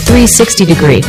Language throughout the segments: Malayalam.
360 degree.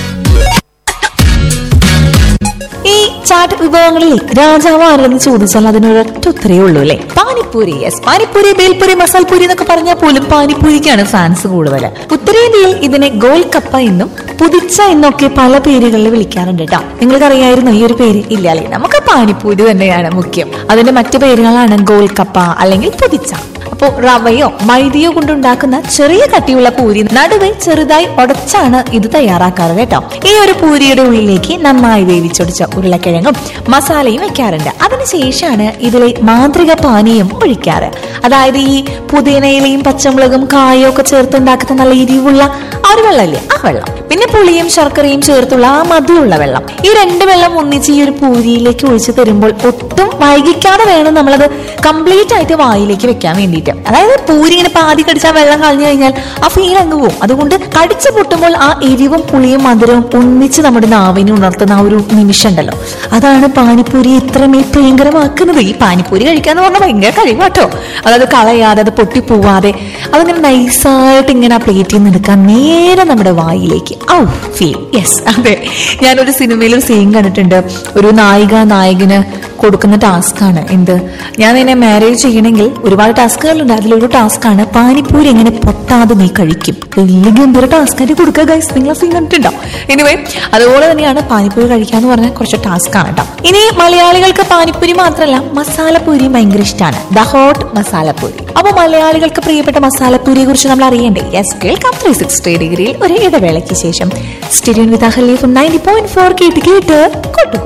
ഈ ചാട്ട് വിഭവങ്ങളിൽ രാജാവ് ആരെന്ന് ചോദിച്ചാൽ അതിനൊരൊറ്റ ഉത്തരവേ ഉള്ളൂ അല്ലേ പാനിപ്പൂരി യെസ് പാനിപ്പൂരി ബേൽപൂരി മസാൽപൂരി എന്നൊക്കെ പറഞ്ഞാൽ പോലും പാനിപ്പൂരിക്കാണ് ഫാൻസ് കൂടുതൽ ഉത്തരേന്ത്യയിൽ ഇതിനെ ഗോൽ കപ്പ എന്നും പുതിച്ച എന്നൊക്കെ പല പേരുകളിൽ വിളിക്കാറുണ്ട് കേട്ടോ നിങ്ങൾക്ക് അറിയായിരുന്നു ഈ ഒരു പേര് ഇല്ല അല്ലേ നമുക്ക് പാനിപ്പൂരി തന്നെയാണ് മുഖ്യം അതിന്റെ മറ്റു പേരുകളാണ് ഗോൽ കപ്പ അല്ലെങ്കിൽ പുതിച്ച അപ്പോ റവയോ മൈദയോ കൊണ്ടുണ്ടാക്കുന്ന ചെറിയ കട്ടിയുള്ള പൂരി നടുവെ ചെറുതായി ഉടച്ചാണ് ഇത് തയ്യാറാക്കാറ് കേട്ടോ ഈ ഒരു പൂരിയുടെ ഉള്ളിലേക്ക് നന്നായി വേവിച്ചൊടിച്ച ഉരുളക്കിഴങ്ങും മസാലയും വെക്കാറുണ്ട് അതിനുശേഷമാണ് ഇതിലെ മാന്ത്രിക പാനീയം ഒഴിക്കാറ് അതായത് ഈ പുതിനയിലയും പച്ചമുളകും കായും ഒക്കെ ചേർത്തുണ്ടാക്കുന്ന നല്ല എരിവുള്ള ആ ഒരു വെള്ളമില്ലേ ആ വെള്ളം പിന്നെ പുളിയും ശർക്കരയും ചേർത്തുള്ള ആ മധുരമുള്ള വെള്ളം ഈ രണ്ട് വെള്ളം ഒന്നിച്ച് ഈ ഒരു പൂരിയിലേക്ക് ഒഴിച്ചു തരുമ്പോൾ ഒട്ടും വൈകിക്കാതെ വേണം നമ്മളത് കംപ്ലീറ്റ് ആയിട്ട് വായിലേക്ക് വെക്കാൻ വേണ്ടിയിട്ട് അതായത് പൂരി ഇങ്ങനെ പാതി കടിച്ചാൽ വെള്ളം കളഞ്ഞു കഴിഞ്ഞാൽ ആ ഫീൽ അങ്ങ് പോകും അതുകൊണ്ട് കടിച്ചു പൊട്ടുമ്പോൾ ആ എരിവും പുളിയും മധുരവും ഒന്നിച്ച് നമ്മുടെ നാവിനെ ഉണർത്തുന്ന ആ ഒരു നിമിഷം ഉണ്ടല്ലോ അതാണ് പാനിപ്പൂരി ഇത്രമേൽ പ്രിയങ്കരമാക്കുന്നത് ഈ പാനിപ്പൂരി കഴിക്കാന്ന് പറഞ്ഞാൽ ഭയങ്കര കഴിവാട്ടോ അതായത് കളയാതെ അത് പൊട്ടിപ്പോവാതെ അതിങ്ങനെ നൈസായിട്ട് ഇങ്ങനെ ആ പ്ലേറ്റിൽ നിന്ന് എടുക്കാൻ നേരെ നമ്മുടെ വായിലേക്ക് ഔ ഫീൽ യെസ് അതെ ഞാനൊരു സിനിമയിൽ ഒരു സീൻ കണ്ടിട്ടുണ്ട് ഒരു നായിക നായകന് കൊടുക്കുന്ന ടാസ്ക് ആണ് എന്ത് ഞാൻ നിന്നെ മാരേജ് ചെയ്യണമെങ്കിൽ ഒരുപാട് ടാസ്കുകളുണ്ട് അതിലൊരു ടാസ്ക് ആണ് പാനിപ്പൂരി എങ്ങനെ പൊട്ടാതെ നീ കഴിക്കും വലിയ ഗംഭീര ടാസ്ക് ആയിട്ട് കൊടുക്കുക ഗൈസ് നിങ്ങൾ സീൻ കണ്ടിട്ടുണ്ടോ എനിവേ അതുപോലെ തന്നെയാണ് പാനിപ്പൂരി കഴിക്കാന്ന് പറഞ്ഞാൽ കുറച്ച് ടാസ്ക് ആണ് കേട്ടോ ഇനി മലയാളികൾക്ക് പാനിപ്പൂരി മാത്രമല്ല മസാലപ്പൂരി ഭയങ്കര ഇഷ്ടമാണ് ദ ഹോട്ട് മസാലപ്പൂരി അപ്പൊ മലയാളികൾക്ക് പ്രിയപ്പെട്ട മസാലപ്പൂരിയെ കുറിച്ച് നമ്മൾ അറിയണ്ടേ യെസ് കേൾക്കാം ത്രീ സിക്സ്റ്റി ഡിഗ്രിയിൽ ഒരു ഇടവേളയ്ക്ക് ശേഷം സ്റ്റേഡിയം വിത്ത് അഹലീഫ് നയൻറ്റി പോയിന്റ് ഫോർ കേട്ട് കേട്ട് കൊട്ടു